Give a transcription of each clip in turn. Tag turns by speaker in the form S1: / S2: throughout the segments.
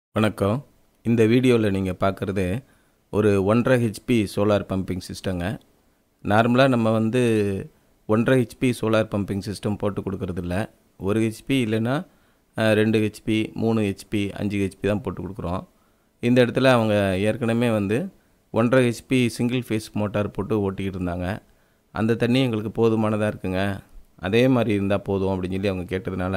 S1: வணக்கம் இந்த வீடியோவில் நீங்கள் பார்க்குறது ஒரு ஒன்றரை ஹெச்பி சோலார் பம்பிங் சிஸ்டங்க நார்மலாக நம்ம வந்து ஒன்றரை ஹெச்பி சோலார் பம்பிங் சிஸ்டம் போட்டு கொடுக்கறதில்ல ஒரு ஹெச்பி இல்லைன்னா அஹ், ரெண்டு ஹெச்பி மூணு ஹெச்பி அஞ்சு ஹெச்பி தான் போட்டு கொடுக்குறோம் இந்த இடத்துல அவங்க ஏற்கனவே வந்து ஒன்றரை ஹெச்பி சிங்கிள் ஃபேஸ் மோட்டார் போட்டு ஓட்டிக்கிட்டு இருந்தாங்க அந்த தண்ணி எங்களுக்கு போதுமானதாக இருக்குங்க அதே மாதிரி இருந்தால் போதும் அப்படின்னு சொல்லி அவங்க கேட்டதுனால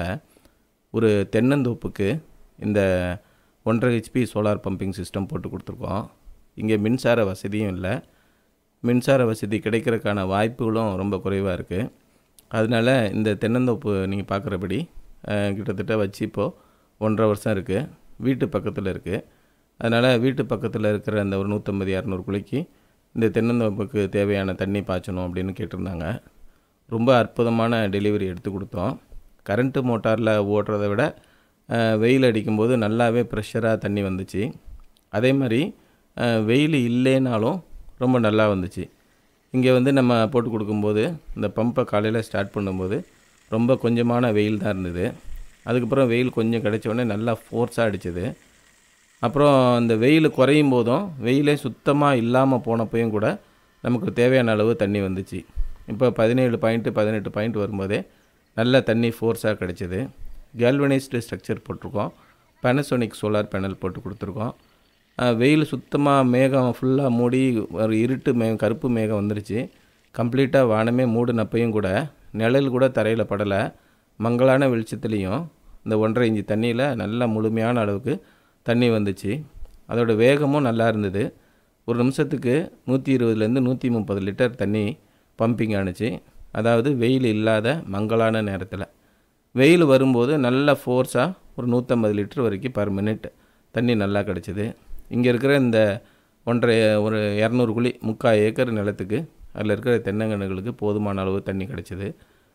S1: ஒரு தென்னந்தோப்புக்கு இந்த ஒன்றரை ஹெச்பி சோலார் பம்பிங் சிஸ்டம் போட்டு கொடுத்துருக்கோம் இங்கே மின்சார வசதியும் இல்லை மின்சார வசதி கிடைக்கிறதுக்கான வாய்ப்புகளும் ரொம்ப குறைவாக இருக்குது அதனால இந்த தென்னந்தோப்பு நீங்கள் பார்க்குறபடி அஹ், கிட்டத்தட்ட வச்சு இப்போது ஒன்றரை வருஷம் இருக்குது வீட்டு பக்கத்தில் இருக்குது அதனால் வீட்டு பக்கத்தில் இருக்கிற அந்த ஒரு நூற்றம்பது இரநூறு குழிக்கு இந்த தென்னந்தோப்புக்கு தேவையான தண்ணி பாய்ச்சணும் அப்படின்னு கேட்டிருந்தாங்க ரொம்ப அற்புதமான டெலிவரி எடுத்து கொடுத்தோம் கரண்ட்டு மோட்டாரில் ஓடுறத விட அஹ், வெயில் அடிக்கும்போது நல்லாவே ப்ரெஷராக தண்ணி வந்துச்சு அதே மாதிரி அஹ், வெயில் இல்லைனாலும் ரொம்ப நல்லா வந்துச்சு இங்கே வந்து நம்ம போட்டு கொடுக்கும்போது இந்த பம்பை காலையில் ஸ்டார்ட் பண்ணும்போது ரொம்ப கொஞ்சமான வெயில் தான் இருந்தது அதுக்கப்புறம் வெயில் கொஞ்சம் கிடைச்ச உடனே நல்லா ஃபோர்ஸாக அடிச்சது அப்புறம் இந்த வெயில் குறையும் போதும் வெயிலே சுத்தமாக இல்லாமல் போனப்பையும் கூட நமக்கு தேவையான அளவு தண்ணி வந்துச்சு இப்போ பதினேழு பாயிண்ட்டு பதினெட்டு பாயிண்ட் வரும்போதே நல்ல தண்ணி ஃபோர்ஸாக கிடச்சிது கேல்வனைஸ்டு ஸ்ட்ரக்சர் போட்டிருக்கோம் பேனசோனிக் சோலார் பேனல் போட்டு கொடுத்துருக்கோம் அஹ், வெயில் சுத்தமாக மேகம் ஃபுல்லாக மூடி ஒரு இருட்டு மேகம் கருப்பு மேகம் வந்துருச்சு கம்ப்ளீட்டாக வானமே மூடினப்பையும் கூட நிழல் கூட தரையில் படலை மங்கலான வெளிச்சத்துலேயும் இந்த ஒன்றரை இன்ச்சு தண்ணியில் நல்லா முழுமையான அளவுக்கு தண்ணி வந்துச்சு அதோட வேகமும் நல்லா இருந்தது ஒரு நிமிஷத்துக்கு நூற்றி இருபதுலேருந்து நூற்றி முப்பது லிட்டர் தண்ணி பம்பிங் ஆணுச்சு அதாவது வெயில் இல்லாத மங்கலான நேரத்தில் வெயில் வரும்போது நல்ல ஃபோர்ஸாக ஒரு நூற்றம்பது லிட்டர் வரைக்கும் பர் மினிட் தண்ணி நல்லா கிடச்சிது இங்கே இருக்கிற இந்த ஒன்றரை ஒரு இரநூறு குழி முக்கால் ஏக்கர் நிலத்துக்கு அதில் இருக்கிற தென்னங்கன்றுகளுக்கு போதுமான அளவு தண்ணி கிடச்சிது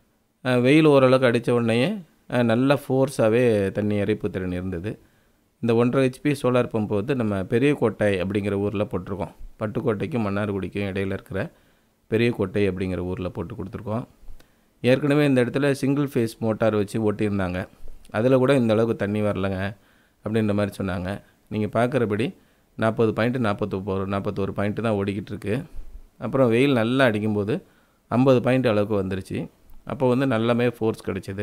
S1: அஹ் வெயில் ஓரளவுக்கு அடித்த உடனேயே அஹ் நல்ல ஃபோர்ஸாகவே தண்ணி இறைப்பு திறன் இருந்தது இந்த ஒன்றரை ஹெச்பி சோலார் பம்ப் வந்து நம்ம பெரிய கோட்டை அப்படிங்கிற ஊரில் போட்டிருக்கோம் பட்டுக்கோட்டைக்கும் மன்னார்குடிக்கும் இடையில இருக்கிற பெரிய கோட்டை அப்படிங்கிற ஊரில் போட்டு கொடுத்துருக்கோம் ஏற்கனவே இந்த இடத்துல சிங்கிள் ஃபேஸ் மோட்டார் வச்சு ஓட்டியிருந்தாங்க அதில் கூட இந்த அளவுக்கு தண்ணி வரலங்க அப்படின்ற மாதிரி சொன்னாங்க நீங்கள் பார்க்குறபடி நாற்பது பாயிண்ட்டு நாற்பத்தொம்பது நாற்பத்தோரு பாயிண்ட்டு தான் ஓடிக்கிட்டு இருக்கு அப்புறம் வெயில் நல்லா அடிக்கும்போது ஐம்பது பாயிண்ட் அளவுக்கு வந்துருச்சு அப்போ வந்து நல்லாமே ஃபோர்ஸ் கிடச்சிது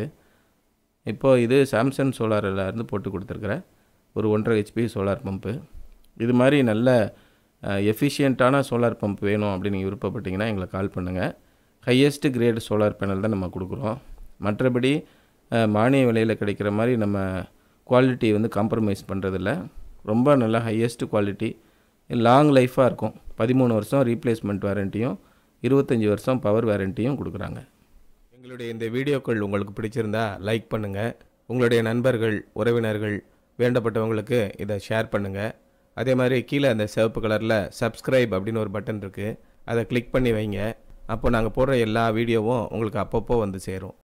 S1: இப்போது இது சாம்சங் சோலாரில் இருந்து போட்டு கொடுத்துருக்குற ஒரு ஒன்றரை ஹெச்பி சோலார் பம்பு இது மாதிரி நல்ல எஃபிஷியண்ட்டான சோலார் பம்ப் வேணும் அப்படின்னு நீங்கள் விருப்பப்பட்டீங்கன்னா எங்களை கால் பண்ணுங்கள் ஹையஸ்ட் கிரேட் சோலார் பேனல் தான் நம்ம கொடுக்குறோம் மற்றபடி அஹ், மானிய விலையில் கிடைக்கிற மாதிரி நம்ம குவாலிட்டி வந்து காம்ப்ரமைஸ் பண்ணுறதில்ல ரொம்ப நல்ல ஹையஸ்ட் குவாலிட்டி லாங் லைஃபாக இருக்கும் பதிமூணு வருஷம் ரீப்ளேஸ்மெண்ட் வாரண்டியும் இருபத்தஞ்சி வருஷம் பவர் வாரண்டியும் கொடுக்குறாங்க எங்களுடைய இந்த வீடியோக்கள் உங்களுக்கு பிடிச்சிருந்தா லைக் பண்ணுங்கள் உங்களுடைய நண்பர்கள் உறவினர்கள் வேண்டப்பட்டவங்களுக்கு இதை ஷேர் பண்ணுங்கள் அதே மாதிரி கீழே அந்த சிவப்பு கலரில் சப்ஸ்கிரைப் அப்படின்னு ஒரு பட்டன் இருக்குது அதை கிளிக் பண்ணி வைங்க அப்போ நாங்கள் போடுற எல்லா வீடியோவும் உங்களுக்கு அப்பப்போ வந்து சேரும்